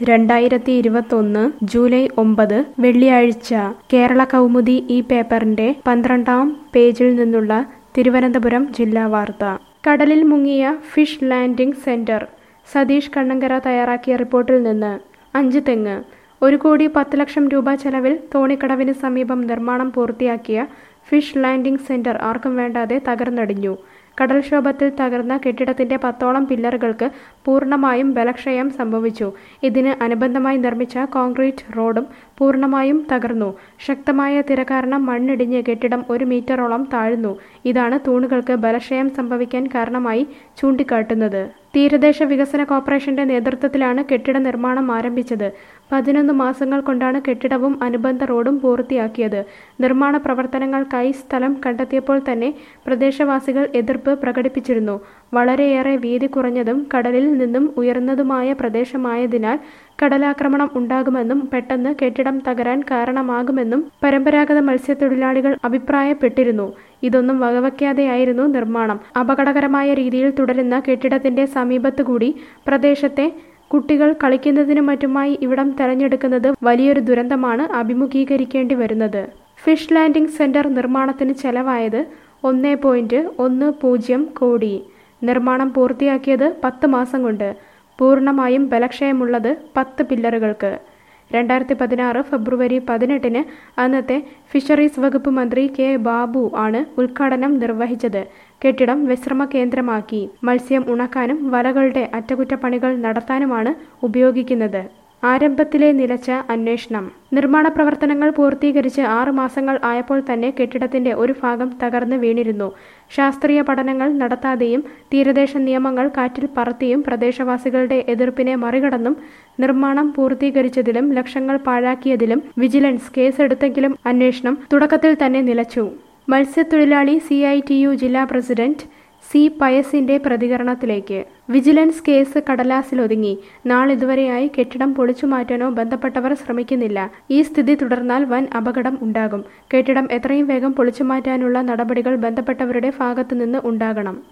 രണ്ടായിരത്തി ഇരുപത്തൊന്ന് ജൂലൈ ഒമ്പത് വെള്ളിയാഴ്ച കേരള കൗമുദി ഈ പേപ്പറിന്റെ പന്ത്രണ്ടാം പേജിൽ നിന്നുള്ള തിരുവനന്തപുരം ജില്ലാ വാർത്ത കടലിൽ മുങ്ങിയ fish landing centre Satheesh Kannankara തയ്യാറാക്കിയ റിപ്പോർട്ടിൽ നിന്ന് അഞ്ച് തെങ്ങ് ഒരു കോടി പത്ത് ലക്ഷം രൂപ ചെലവിൽ തോണിക്കടവിന് സമീപം നിർമ്മാണം പൂർത്തിയാക്കിയ ഫിഷ് ലാൻഡിംഗ് സെന്റർ ആർക്കും വേണ്ടാതെ തകർന്നടിഞ്ഞു കടൽക്ഷോഭത്തിൽ തകർന്ന കെട്ടിടത്തിന്റെ പത്തോളം പില്ലറുകൾക്ക് പൂർണ്ണമായും ബലക്ഷയം സംഭവിച്ചു ഇതിന് അനുബന്ധമായി നിർമ്മിച്ച കോൺക്രീറ്റ് റോഡും പൂർണ്ണമായും തകർന്നു ശക്തമായ തിര കാരണം മണ്ണിടിഞ്ഞ് കെട്ടിടം ഒരു മീറ്ററോളം താഴ്ന്നു ഇതാണ് തൂണുകൾക്ക് ബലക്ഷയം സംഭവിക്കാൻ കാരണമായി ചൂണ്ടിക്കാട്ടുന്നത് തീരദേശ വികസന കോർപ്പറേഷന്റെ നേതൃത്വത്തിലാണ് കെട്ടിട നിർമ്മാണം ആരംഭിച്ചത് പതിനൊന്ന് മാസങ്ങൾ കൊണ്ടാണ് കെട്ടിടവും അനുബന്ധ റോഡും പൂർത്തിയാക്കിയത് നിർമ്മാണ പ്രവർത്തനങ്ങൾക്കായി സ്ഥലം കണ്ടെത്തിയപ്പോൾ തന്നെ പ്രദേശവാസികൾ എതിർപ്പ് പ്രകടിപ്പിച്ചിരുന്നു വളരെയേറെ വീതി കുറഞ്ഞതും കടലിൽ നിന്നും ഉയർന്നതുമായ പ്രദേശമായതിനാൽ കടലാക്രമണം ഉണ്ടാകുമെന്നും പെട്ടെന്ന് കെട്ടിടം തകരാൻ കാരണമാകുമെന്നും പരമ്പരാഗത മത്സ്യത്തൊഴിലാളികൾ അഭിപ്രായപ്പെട്ടിരുന്നു ഇതൊന്നും വകവയ്ക്കാതെയായിരുന്നു നിർമ്മാണം അപകടകരമായ രീതിയിൽ തുടരുന്ന കെട്ടിടത്തിന്റെ സമീപത്തുകൂടി പ്രദേശത്തെ കുട്ടികൾ കളിക്കുന്നതിനും മറ്റുമായി ഇവിടം തെരഞ്ഞെടുക്കുന്നത് വലിയൊരു ദുരന്തമാണ് അഭിമുഖീകരിക്കേണ്ടി വരുന്നത് ഫിഷ് ലാൻഡിംഗ് സെന്റർ നിർമ്മാണത്തിന് ചെലവായത് ഒന്ന് പോയിന്റ് ഒന്ന് പൂജ്യം കോടി നിർമ്മാണം പൂർത്തിയാക്കിയത് പത്ത് മാസം കൊണ്ട് പൂർണ്ണമായും ബലക്ഷയമുള്ളത് പത്ത് പില്ലറുകൾക്ക് രണ്ടായിരത്തി പതിനാറ് ഫെബ്രുവരി പതിനെട്ടിന് അന്നത്തെ ഫിഷറീസ് വകുപ്പ് മന്ത്രി കെ ബാബു ആണ് ഉദ്ഘാടനം നിർവഹിച്ചത് കെട്ടിടം വിശ്രമ കേന്ദ്രമാക്കി മത്സ്യം ഉണക്കാനും വലകളുടെ അറ്റകുറ്റപ്പണികൾ നടത്താനുമാണ് ഉപയോഗിക്കുന്നത് ആരംഭത്തിലെ നിലച്ച അന്വേഷണം നിർമ്മാണ പ്രവർത്തനങ്ങൾ പൂർത്തീകരിച്ച് ആറ് മാസങ്ങൾ ആയപ്പോൾ തന്നെ കെട്ടിടത്തിന്റെ ഒരു ഭാഗം തകർന്ന് വീണിരുന്നു ശാസ്ത്രീയ പഠനങ്ങൾ നടത്താതെയും തീരദേശ നിയമങ്ങൾ കാറ്റിൽ പറത്തിയും പ്രദേശവാസികളുടെ എതിർപ്പിനെ മറികടന്നും നിർമ്മാണം പൂർത്തീകരിച്ചതിലും ലക്ഷങ്ങൾ പാഴാക്കിയതിലും വിജിലൻസ് കേസെടുത്തെങ്കിലും അന്വേഷണം തുടക്കത്തിൽ തന്നെ നിലച്ചു മത്സ്യത്തൊഴിലാളി സി ഐ ടി യു ജില്ലാ പ്രസിഡന്റ് സി പയസിന്റെ പ്രതികരണത്തിലേക്ക് വിജിലൻസ് കേസ് കടലാസിലൊതുങ്ങി നാളിതുവരെയായി കെട്ടിടം പൊളിച്ചു മാറ്റാനോ ബന്ധപ്പെട്ടവർ ശ്രമിക്കുന്നില്ല ഈ സ്ഥിതി തുടർന്നാൽ വൻ അപകടം ഉണ്ടാകും കെട്ടിടം എത്രയും വേഗം പൊളിച്ചു മാറ്റാനുള്ള നടപടികൾ ബന്ധപ്പെട്ടവരുടെ ഭാഗത്തുനിന്ന് ഉണ്ടാകണം